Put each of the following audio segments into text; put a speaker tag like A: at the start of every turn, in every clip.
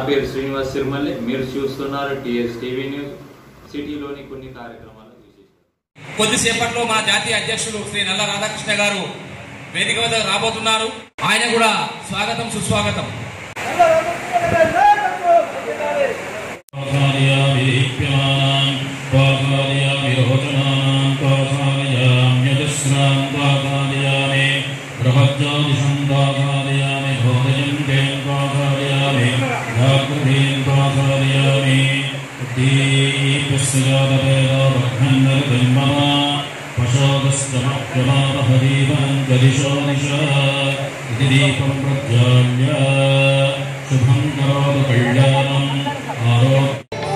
A: పేరు శ్రీనివాస్ సిరిమల్లి మీరు చూస్తున్నారు టిఎస్ టీవీ న్యూస్ సిటీలోని కొన్ని కార్యక్రమాలు విశేషాలు
B: కొద్దిసేపట్లో మా జాతీయ అధ్యక్షులు శ్రీ నల్ల రాధాకృష్ణ గారు వేదిక వద్ద రాబోతున్నారు ఆయన కూడా స్వాగతం సుస్వాగతం
C: దీపం ప్రజ్వాల్య శుభం కరోతు కళ్యాణం ఆరోగ్య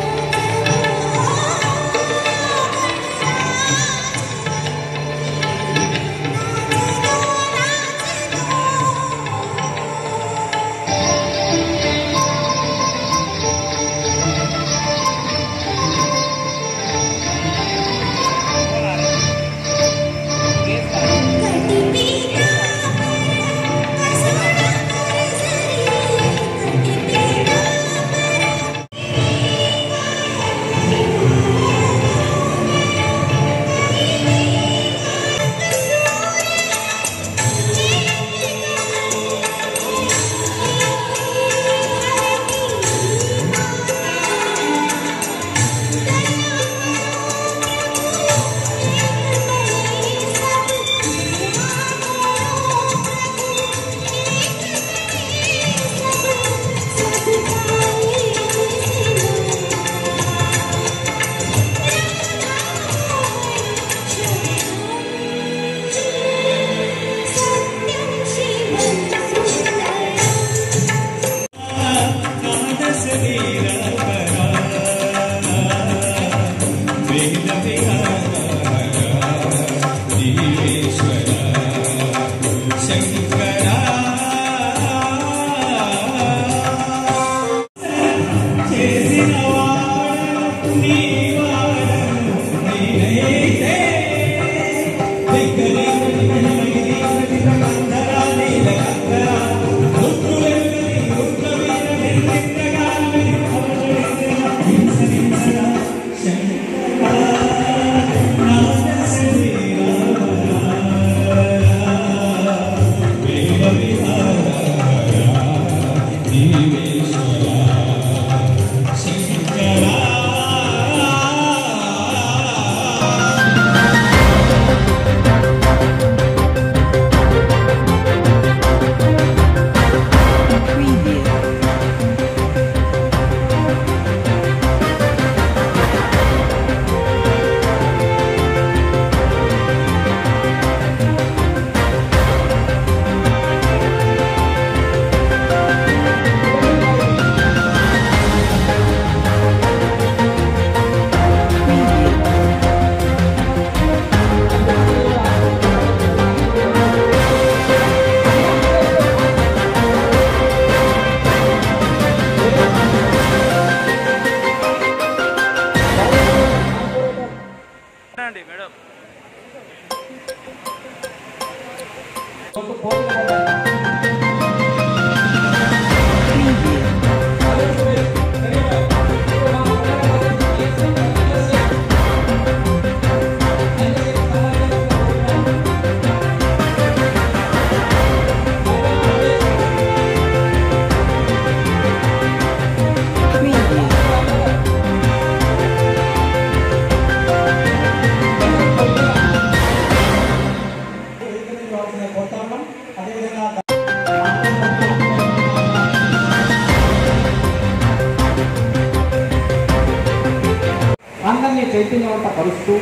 D: అందరినీ చైతన్యవంతపరుస్తూ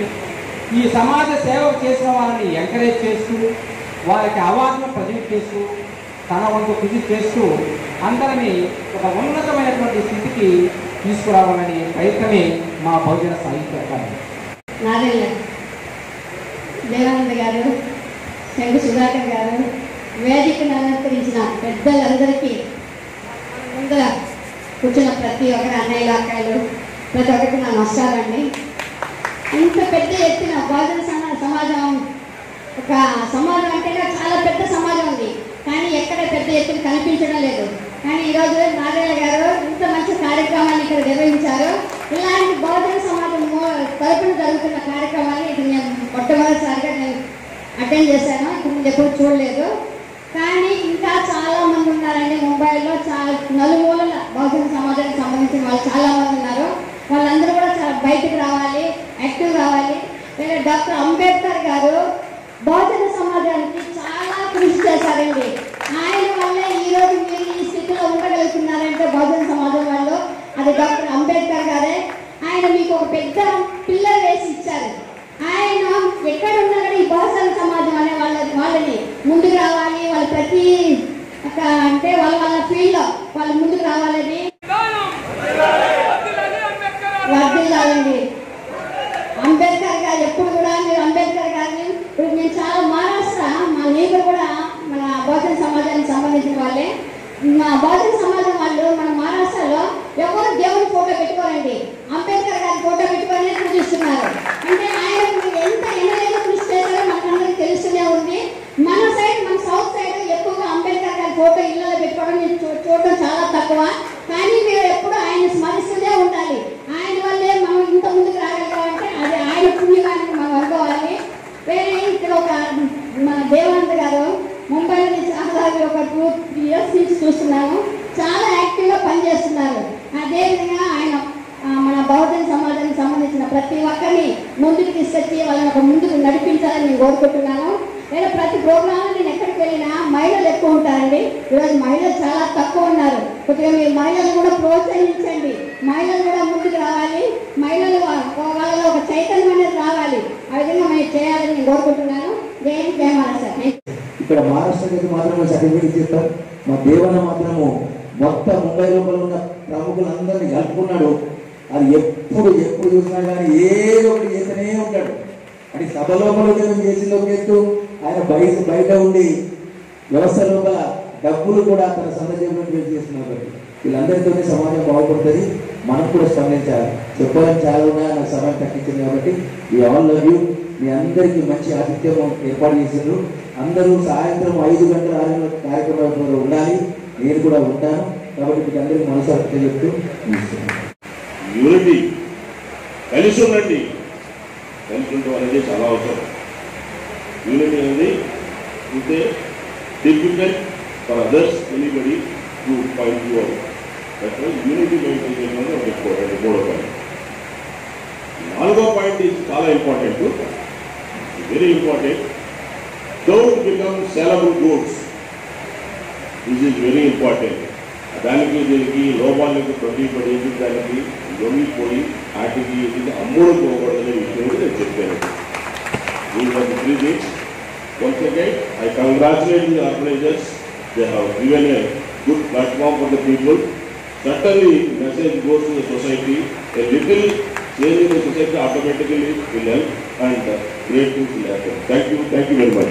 D: ఈ సమాజ సేవ చేసిన వారిని ఎంకరేజ్ చేస్తూ వారికి అవార్డును ప్రజెంట్ చేస్తూ తన వంతు కృషి చేస్తూ అందరినీ ఒక ఉన్నతమైనటువంటి స్థితికి తీసుకురావాలనే ప్రయత్నమే మా బహుజన సాహిత్య అకాడమీ
E: నాదెల్ల దేవానంద గారు శంకు సుధాకర్ గారు వేదికను అలంకరించిన పెద్దలందరికీ ముందర కూర్చున్న ప్రతి ఒక్కరి అన్నయ్యలు అక్కయ్యలు ప్రతి ఒక్కరికి నా నమస్కారాలండి ఇంత పెద్ద ఎత్తున బహుజన సమ- సమాజం ఒక సమాజం అంటే చాలా పెద్ద సమాజం ఉంది కానీ ఎక్కడ పెద్ద ఎత్తున కనిపించడం లేదు కానీ ఈరోజు నారాయణ గారు ఇంత మంచి కార్యక్రమాన్ని ఇక్కడ నిర్వహించారు ఇలాంటి బహుజన సమాజం మో- తరపున జరుగుతున్న కార్యక్రమాన్ని ఇది నేను మొట్టమొదటిసారిగా నేను అటెండ్ చేశాను ఇప్పుడు ముందు ఎప్పుడు చూడలేదు కానీ ఇంకా చాలా మంది ఉన్నారండి ముంబైలో చాలా నలుమూలల బహుజన సమాజానికి సంబంధించిన వాళ్ళు చాలా మంది ఉన్నారు వాళ్ళందరూ కూడా చాలా బయటకు రావాలి యాక్టివ్ కావాలి వేరే డాక్టర్ అంబేద్కర్ గారు బహుజన సమాజానికి చాలా కృషి చేశారండి ఆయన వల్లే ఈ రోజు మీరు ఈ స్థితిలో ఉండగలుగుతున్నారంటే బహుజన సమాజం వాళ్ళు అది డాక్టర్ అంబేద్కర్ గారే ఆయన మీకు ఒక పెద్ద పిల్లర్ వేసి ఇచ్చారు ఆయన ఎక్కడ ఉన్నా కూడా ఈ బహుజన సమాజం అనే వాళ్ళ వాళ్ళని ముందుకు రావాలి వాళ్ళ ప్రతి ఒక అంటే వాళ్ళ వాళ్ళ ఫీల్డ్ లో వాళ్ళు ముందుకు రావాలని వర్దిల్లాలండి అంబేద్కర్ గారు ఎప్పుడు కూడా మీరు అంబేద్కర్ గారిని ఇప్పుడు మేము చాలా మహారాష్ట్ర మా నేబర్ కూడా మన బహుజన సమాజానికి సంబంధించిన వాళ్ళే మా బహుజన సమాజం వాళ్ళు మన మహారాష్ట్రలో ఎవరు దేవుని ఫోటో పెట్టుకోరండి అంబేద్కర్ గారి ఫోటో పెట్టుకొని పూజిస్తున్నారు అంటే ఆయన ఎంత ఎన్నడైనా కృషి చేశారో మనకందరికీ తెలుస్తూనే ఉంది మన సైడ్ మన సౌత్ సైడ్ ఎక్కువగా అంబేద్కర్ గారి ఫోటో ఇళ్ళలో పెట్టుకోవడం నేను చూ- చూడడం చాలా తక్కువ కానీ మీరు ఎప్పుడు ఆయన స్మరిస్తూనే ఉండాలి ఆయన వల్లే మనం ఇంత ముందుకు రాగలిగామంటే అది ఆయన పుణ్యమాన్ని మనం అనుకోవాలి వేరే ఇక్కడ ఒక మన దేవానంద్ గారు ముంబై నుంచి చాలా ఒక టూ త్రీ ఇయర్స్ నుంచి చూస్తున్నాము చాలా యాక్టివ్గా పనిచేస్తున్నారు అదేవిధంగా ఆయన ఆ, మన బహుజన సమాజానికి సంబంధించిన ప్రతి ఒక్కరిని ముందుకు తీసుకొచ్చి వాళ్ళని ఒక ముందుకు నడిపించాలని నేను కోరుకుంటున్నాను నేను ప్రతి ప్రోగ్రామ్ నేను ఎక్కడికి వెళ్ళినా మహిళలు ఎక్కువ ఉంటారండి ఈరోజు మహిళలు చాలా తక్కువ ఉన్నారు కొద్దిగా మీరు మహిళలు కూడా ప్రోత్సహించండి మహిళలు కూడా ముందుకు రావాలి మహిళలు వా- వాళ్ళలో ఒక చైతన్యం అనేది రావాలి ఆ విధంగా మేము చేయాలని నేను కోరుకుంటున్నాను జై హింద్, జై మహారాష్ట్ర
F: ఇక్కడ మహారాష్ట్రకి మాత్రమే సర్టిఫికేట్ ఇస్తాం మా దేవన మాత్రము మొత్తం ముంబై లోపల ఉన్న ప్రముఖులందరినీ కలుపుకున్నాడు అది ఎప్పుడు ఎప్పుడు చూసినా కానీ ఏదో ఒకటి చేస్తూనే ఉంటాడు అది సభ లోపల ఉద్యోగం చేసింది ఒక ఎత్తు ఆయన బయట బయట ఉండి వ్యవస్థ లోపల డబ్బులు కూడా తన సొంత జేబులో చేస్తున్నారు వీళ్ళందరితోనే సమాజం బాగుపడుతుంది మనం కూడా స్పందించాలి చెప్పాలని చాలా ఉన్నాయి నాకు సమయం తగ్గించింది కాబట్టి ఈ ఆల్ లవ్ యూ మీ అందరికీ మంచి ఆతిథ్యం ఏర్పాటు చేశారు అందరూ సాయంత్రం ఐదు గంటల ఆరు గంటల కార్యక్రమంలో ఉండాలి నేను కూడా ఉంటాను కాబట్టి మీకు అందరికీ మనసు చెప్తూ ముగిస్తున్నాను.
G: యూనిటీ కలిసి ఉండండి కలిసి ఉండడం అనేది చాలా అవసరం యూనిటీ అనేది ఉంటే difficult for others anybody to point you out that unity maintain చేయడం అనేది ఒక ఇంపార్టెంట్ మూడో పాయింట్ నాలుగో పాయింట్ ఇది చాలా important very important don't become sellable goods this is very important దానికి దీనికి లోపాలకు ప్రతి పడేసి దానికి లొంగిపోయి వాటికి ఇది అమ్ముడు పోకూడదనే విషయం కూడా నేను చెప్పాను these are three things once again I congratulate the organisers they have given a good platform for the people certainly message goes to the society a little change in the society automatically will help and great things will happen thank you thank you very much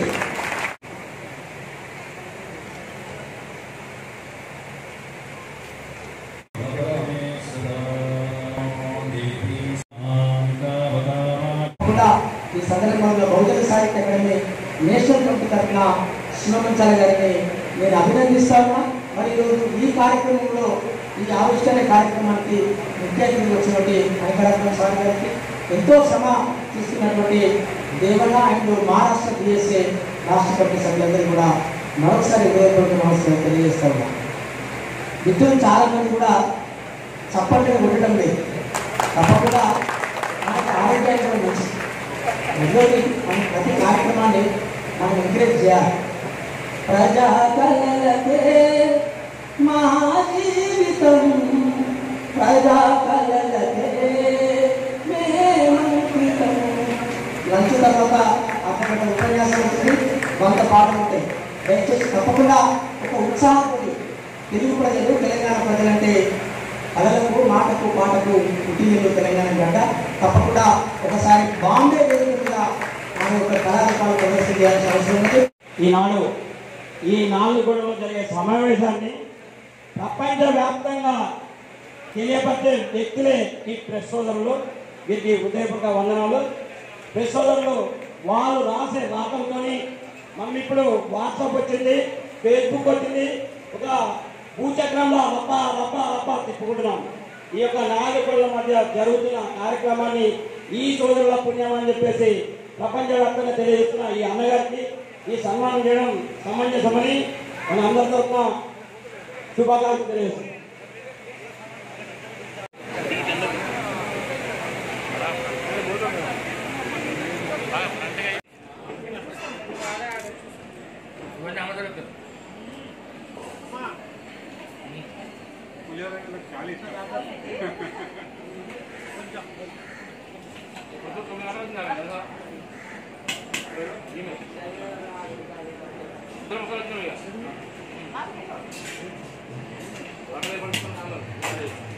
D: కూడా ఈ సందర్భంలో బహుజన సాహిత్య academy national committee తరఫున శివమంచాల గారిని నేను అభినందిస్తాను మరి ఈరోజు ఈ కార్యక్రమంలో ఈ ఆవిష్కరణ కార్యక్రమానికి ముఖ్య అతిథి వచ్చినటువంటి మణికరాత్మ సార్ గారికి ఎంతో శ్రమ తీసుకున్నటువంటి దేవన అండ్ మహారాష్ట్ర బిఎస్ఏ రాష్ట్ర కమిటీ సభ్యులందరూ కూడా మరొకసారి హృదయపూర్వక నమస్కారం తెలియజేస్తా ఉన్నాం మిత్రులు చాలా మంది కూడా చప్పట్లు ఉండటం లేదు తప్పకుండా మనకు ఆరోగ్యానికి కూడా మంచిది రెండోది మన ప్రతి కార్యక్రమాన్ని మనం ఎంకరేజ్ చేయాలి ప్రజా కళలకే మా జీవితం ప్రజా కళలకే మేమంకితం లంచ్ తర్వాత అక్కడ ఉపన్యాసం ఉంటుంది వంద పాటలు ఉంటాయి దయచేసి తప్పకుండా ఒక ఉత్సాహంతో తెలుగు ప్రజలు తెలంగాణ ప్రజలంటే కళలకు మాటకు పాటకు పుట్టినిల్లు తెలంగాణ గడ్డ తప్పకుండా ఒకసారి బాంబే వేదిక మీద మన యొక్క కళారూపాలు ప్రదర్శన చేయాల్సిన అవసరం ఉంది ఈనాడు ఈ నాలుగు గొడవలు జరిగే సమావేశాన్ని ప్రపంచవ్యాప్తంగా తెలియపరిచే వ్యక్తులే ఈ ప్రెస్ సోదరులు వీరికి హృదయపూర్వక వందనాలు ప్రెస్ సోదరులు వాళ్ళు రాసే రాకంతో మనం ఇప్పుడు వాట్సాప్ వచ్చింది ఫేస్బుక్ వచ్చింది ఒక
H: భూచక్రంలో రప్ప రప్ప రప్ప తిప్పుకుంటున్నాం ఈ యొక్క నాయకుల మధ్య జరుగుతున్న కార్యక్రమాన్ని ఈ సోదరుల పుణ్యం అని చెప్పేసి ప్రపంచవ్యాప్తంగా తెలియజేస్తున్న ఈ అన్నగారికి ఈ సన్మానం చేయడం సమంజసమని మన అందరి తరఫున శుభాకాంక్షలు తెలియజేస్తున్నాం
B: ఇద్దరు